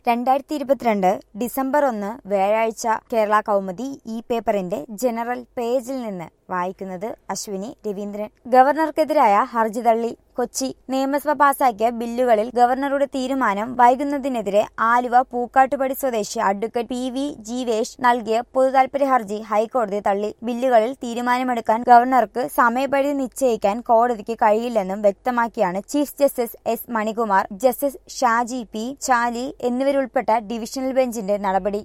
രണ്ടായിരത്തി ഇരുപത്തിരണ്ട് ഡിസംബർ ഒന്ന് വ്യാഴാഴ്ച കേരള കൗമുദി ഈ പേപ്പറിന്റെ ജനറൽ പേജിൽ നിന്ന് വായിക്കുന്നത് അശ്വിനി രവീന്ദ്രൻ ഗവർണർക്കെതിരായ ഹർജി തള്ളി കൊച്ചി നിയമസഭ പാസാക്കിയ ബില്ലുകളിൽ ഗവർണറുടെ തീരുമാനം വൈകുന്നതിനെതിരെ ആലുവ പൂക്കാട്ടുപടി സ്വദേശി അഡ്വക്കേറ്റ് പി വി ജീവേഷ് നൽകിയ പൊതുതാൽപര്യ ഹർജി ഹൈക്കോടതി തള്ളി ബില്ലുകളിൽ തീരുമാനമെടുക്കാൻ ഗവർണർക്ക് സമയപരിധി നിശ്ചയിക്കാൻ കോടതിക്ക് കഴിയില്ലെന്നും വ്യക്തമാക്കിയാണ് chief justice S Manikumar justice Shaji P Chaly എന്നിവരുൾപ്പെട്ട ഡിവിഷണൽ ബെഞ്ചിന്റെ നടപടി